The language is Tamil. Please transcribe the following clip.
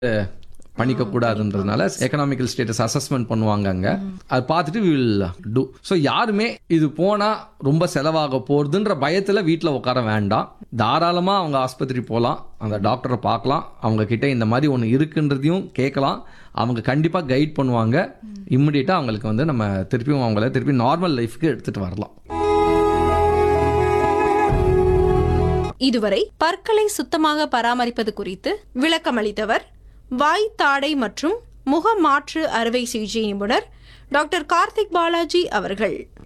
பண்ணிக்க கூடாதுன்றதுனால எக்கனாமிக்கல் ஸ்டேட்டஸ் அசஸ்மெண்ட் பண்ணுவாங்க அங்க அது பார்த்துட்டு வில் டூ ஸோ யாருமே இது போனா ரொம்ப செலவாக போறதுன்ற பயத்துல வீட்டில் உட்கார வேண்டாம் தாராளமா அவங்க ஆஸ்பத்திரி போகலாம் அந்த டாக்டரை பார்க்கலாம் அவங்க கிட்ட இந்த மாதிரி ஒன்று இருக்குன்றதையும் கேட்கலாம் அவங்க கண்டிப்பாக கைட் பண்ணுவாங்க இம்மிடியட்டாக அவங்களுக்கு வந்து நம்ம திருப்பியும் அவங்கள திருப்பி நார்மல் லைஃப்க்கு எடுத்துட்டு வரலாம் இதுவரை பற்களை சுத்தமாக பராமரிப்பது குறித்து விளக்கமளித்தவர் வாய் தாடை மற்றும் முக மாற்று அறுவை சிகிச்சை நிபுணர் டாக்டர் கார்த்திக் பாலாஜி அவர்கள்